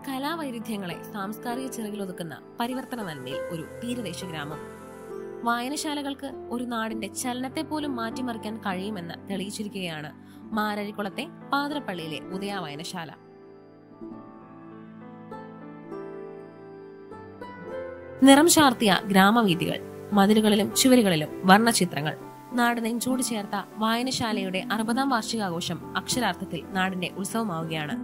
കലാവൈരുദ്ധ്യങ്ങളെ സാംസ്കാരിക ചിറകിലൊതുക്കുന്ന പരിവർത്തന നന്മയിൽ ഒരു തീരദേശ ഗ്രാമം വായനശാലകൾക്ക് ഒരു നാടിന്റെ ചലനത്തെ പോലും മാറ്റിമറിക്കാൻ കഴിയുമെന്ന് തെളിയിച്ചിരിക്കുകയാണ് മാരരിക്കുളത്തെ പാതിരപ്പള്ളിയിലെ ഉദയ വായനശാല നിറം ചാർത്തിയ ഗ്രാമവീഥികൾ മതിലുകളിലും ചുവരുകളിലും വർണ്ണചിത്രങ്ങൾ നാട് നെഞ്ചോട് ചേർത്ത വായനശാലയുടെ അറുപതാം വാർഷികാഘോഷം അക്ഷരാർത്ഥത്തിൽ നാടിന്റെ ഉത്സവമാവുകയാണ്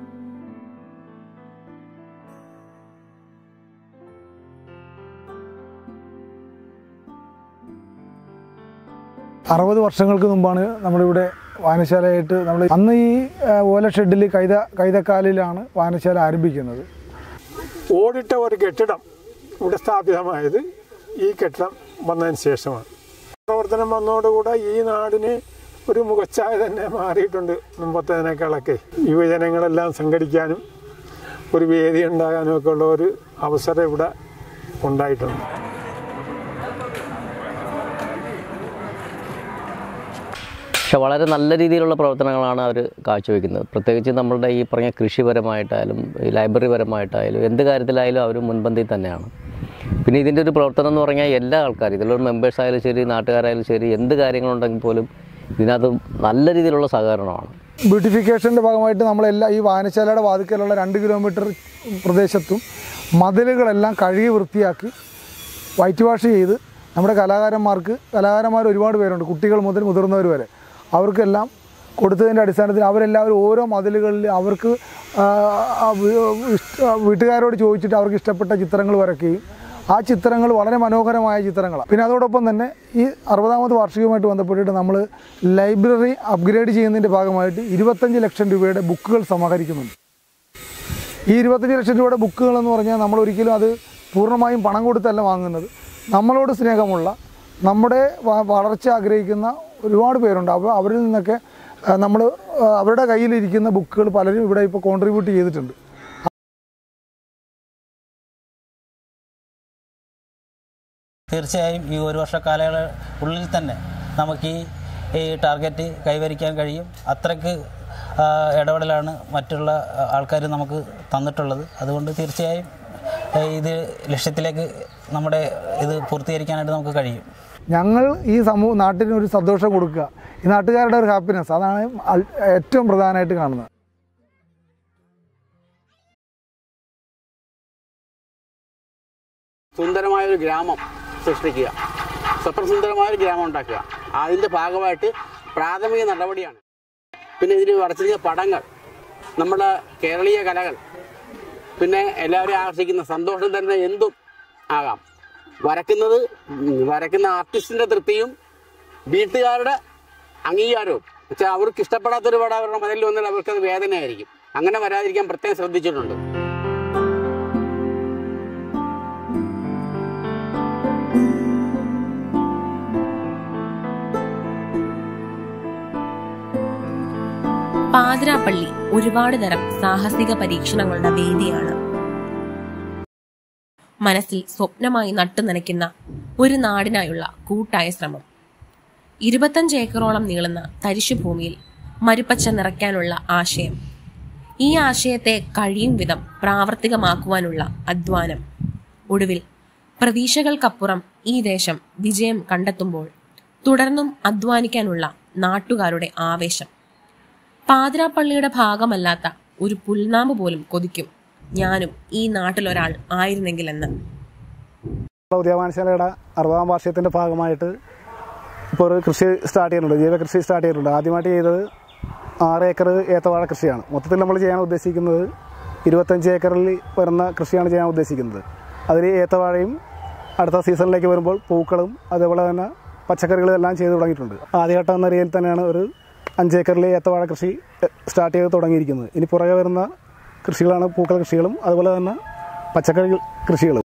അറുപത് വർഷങ്ങൾക്ക് മുമ്പാണ് നമ്മളിവിടെ വായനശാലയായിട്ട് നമ്മൾ അന്ന് ഈ ആ, ഓല ഷെഡിൽ കൈത കൈതക്കാലിലാണ് വായനശാല ആരംഭിക്കുന്നത് ഓടിട്ട ഒരു കെട്ടിടം ഇവിടെ സ്ഥാപിതമായത് ഈ കെട്ടിടം വന്നതിന് ശേഷമാണ് പ്രവർത്തനം വന്നതോടുകൂടെ ഈ നാടിന് ഒരു മുഖച്ഛായ തന്നെ മാറിയിട്ടുണ്ട് മുമ്പത്തേനേക്കാളൊക്കെ യുവജനങ്ങളെല്ലാം സംഘടിക്കാനും ഒരു വേദി ഉണ്ടാകാനും ഒക്കെ ഉള്ള ഒരു അവസരം ഇവിടെ ഉണ്ടായിട്ടുണ്ട് പക്ഷെ വളരെ നല്ല രീതിയിലുള്ള പ്രവർത്തനങ്ങളാണ് അവർ കാഴ്ചവെക്കുന്നത് പ്രത്യേകിച്ച് നമ്മളുടെ ഈ പറഞ്ഞ കൃഷിപരമായിട്ടായാലും ഈ ലൈബ്രറി പരമായിട്ടായാലും എന്ത് കാര്യത്തിലായാലും അവർ മുൻപന്തിയിൽ തന്നെയാണ് പിന്നെ ഇതിൻ്റെ ഒരു പ്രവർത്തനം എന്ന് പറഞ്ഞാൽ എല്ലാ ആൾക്കാരും ഇതിലുള്ള മെമ്പേഴ്സ് ആയാലും ശരി നാട്ടുകാരായാലും ശരി എന്ത് കാര്യങ്ങളുണ്ടെങ്കിൽ പോലും ഇതിനകത്ത് നല്ല രീതിയിലുള്ള സഹകരണമാണ് ബ്യൂട്ടിഫിക്കേഷൻ്റെ ഭാഗമായിട്ട് നമ്മളെല്ലാം ഈ വായനശാലയുടെ വാതിക്കലുള്ള രണ്ട് കിലോമീറ്റർ പ്രദേശത്തും മതിലുകളെല്ലാം കഴുകി വൃത്തിയാക്കി വൈറ്റ് വാഷ് ചെയ്ത് നമ്മുടെ കലാകാരന്മാർക്ക് കലാകാരന്മാർ ഒരുപാട് പേരുണ്ട് കുട്ടികൾ മുതൽ മുതിർന്നവർ വരെ അവർക്കെല്ലാം കൊടുത്തതിൻ്റെ അടിസ്ഥാനത്തിൽ അവരെല്ലാവരും ഓരോ മതിലുകളിൽ അവർക്ക് ആ, ആ, വീ- ഇഷ്ട- വീട്ടുകാരോട് ചോദിച്ചിട്ട് അവർക്ക് ഇഷ്ടപ്പെട്ട ചിത്രങ്ങൾ വരയ്ക്കുകയും ആ ചിത്രങ്ങൾ വളരെ മനോഹരമായ ചിത്രങ്ങളാണ് പിന്നെ അതോടൊപ്പം തന്നെ ഈ അറുപതാമത് വാർഷികവുമായിട്ട് ബന്ധപ്പെട്ടിട്ട് നമ്മൾ ലൈബ്രറി അപ്ഗ്രേഡ് ചെയ്യുന്നതിൻ്റെ ഭാഗമായിട്ട് ഇരുപത്തഞ്ച് ലക്ഷം രൂപയുടെ ബുക്കുകൾ സമാഹരിക്കുന്നുണ്ട് ഈ ഇരുപത്തഞ്ച് ലക്ഷം രൂപയുടെ ബുക്കുകൾ എന്ന് പറഞ്ഞാൽ നമ്മൾ ഒരിക്കലും അത് പൂർണ്ണമായും പണം കൊടുത്തല്ല വാങ്ങുന്നത് നമ്മളോട് സ്നേഹമുള്ള നമ്മുടെ വ- വളർച്ച ആഗ്രഹിക്കുന്ന ഒരുപാട് പേരുണ്ട് അപ്പോൾ അവരിൽ നിന്നൊക്കെ നമ്മൾ അവരുടെ കയ്യിലിരിക്കുന്ന ബുക്കുകൾ പലരും ഇവിടെ ഇപ്പോൾ കോൺട്രിബ്യൂട്ട് ചെയ്തിട്ടുണ്ട് തീർച്ചയായും ഈ ഒരു വർഷ കാലയള ഉള്ളിൽ തന്നെ നമുക്ക് ഈ ഈ ടാർഗറ്റ് കൈവരിക്കാൻ കഴിയും അത്രയ്ക്ക് ആ, ഇടപെടലാണ് മറ്റുള്ള ആൾക്കാർ നമുക്ക് തന്നിട്ടുള്ളത് അതുകൊണ്ട് തീർച്ചയായും ഏ, ഇത് ലക്ഷ്യത്തിലേക്ക് നമ്മുടെ ഇത് പൂർത്തീകരിക്കാനായിട്ട് നമുക്ക് കഴിയും ഞങ്ങൾ ഈ സമൂഹ നാട്ടിന് ഒരു സന്തോഷം കൊടുക്കുക ഈ നാട്ടുകാരുടെ ഒരു ഹാപ്പിനെസ് അതാണ് അൾ- ഏറ്റവും പ്രധാനമായിട്ട് കാണുന്നത് സുന്ദരമായൊരു ഗ്രാമം സൃഷ്ടിക്കുക സ്വപ്നസുന്ദരമായൊരു ഗ്രാമം ഉണ്ടാക്കുക അതിൻ്റെ ഭാഗമായിട്ട് പ്രാഥമിക നടപടിയാണ് പിന്നെ ഇതിൽ വരച്ചിരിക്കുന്ന പടങ്ങൾ നമ്മുടെ കേരളീയ കലകൾ പിന്നെ എല്ലാവരെയും ആകർഷിക്കുന്ന സന്തോഷം തന്നെ എന്തും ആകാം വരക്കുന്നത് ഉം, വരക്കുന്ന ആർട്ടിസ്റ്റിൻ്റെ തൃപ്തിയും വീട്ടുകാരുടെ അംഗീകാരവും വെച്ചാൽ അവർക്ക് ഇഷ്ടപ്പെടാത്തൊരു പടം അവരുടെ മതിൽ വന്നാൽ അവർക്കത് വേദനയായിരിക്കും അങ്ങനെ വരാതിരിക്കാൻ പ്രത്യേകം ശ്രദ്ധിച്ചിട്ടുണ്ട് പാതിരാപ്പള്ളി ഒരുപാട് തരം സാഹസിക പരീക്ഷണങ്ങളുടെ വേദിയാണ് മനസ്സിൽ സ്വപ്നമായി നട്ടുനനയ്ക്കുന്ന ഒരു നാടിനായുള്ള കൂട്ടായ ശ്രമം ഇരുപത്തഞ്ച് ഏക്കറോളം നീളുന്ന തരിശുഭൂമിയിൽ മരുപ്പച്ച നിറയ്ക്കാനുള്ള ആശയം ഈ ആശയത്തെ കഴിയും വിധം പ്രാവർത്തികമാക്കുവാനുള്ള അധ്വാനം ഒടുവിൽ പ്രതീക്ഷകൾക്കപ്പുറം ഈ ദേശം വിജയം കണ്ടെത്തുമ്പോൾ തുടർന്നും അധ്വാനിക്കാനുള്ള നാട്ടുകാരുടെ ആവേശം പാതിരാപ്പള്ളിയുടെ ഭാഗമല്ലാത്ത ഒരു പുൽനാമ്പ് പോലും കൊതിക്കും ഞാനും ഈ നാട്ടിലൊരാൾ ആയിരുന്നെങ്കിലെന്ന് ഉദ്യാനശാലയുടെ അറുപതാം വാർഷികത്തിൻ്റെ ഭാഗമായിട്ട് ഇപ്പോൾ ഒരു കൃഷി സ്റ്റാർട്ട് ചെയ്യുന്നുണ്ട് ജൈവ കൃഷി സ്റ്റാർട്ട് ചെയ്യുന്നുണ്ട് ആദ്യമായിട്ട് ചെയ്തത് ആറ് ഏക്കർ ഏത്തവാഴ കൃഷിയാണ് മൊത്തത്തിൽ നമ്മൾ ചെയ്യാൻ ഉദ്ദേശിക്കുന്നത് ഇരുപത്തഞ്ച് ഏക്കറിൽ വരുന്ന കൃഷിയാണ് ചെയ്യാൻ ഉദ്ദേശിക്കുന്നത് അതിൽ ഏത്തവാഴയും അടുത്ത സീസണിലേക്ക് വരുമ്പോൾ പൂക്കളും അതേപോലെ തന്നെ പച്ചക്കറികളും എല്ലാം ചെയ്ത് തുടങ്ങിയിട്ടുണ്ട് ആദ്യഘട്ടം എന്ന രീതിയിൽ തന്നെയാണ് ഒരു അഞ്ചേക്കറിൽ ഏത്തവാഴ കൃഷി സ്റ്റാർട്ട് ചെയ്ത് തുടങ്ങിയിരിക്കുന്നത് ഇനി പുറകെ വരുന്ന കൃഷികളാണ് പൂക്കൾ കൃഷികളും അതുപോലെ തന്നെ പച്ചക്കറി കൃഷികളും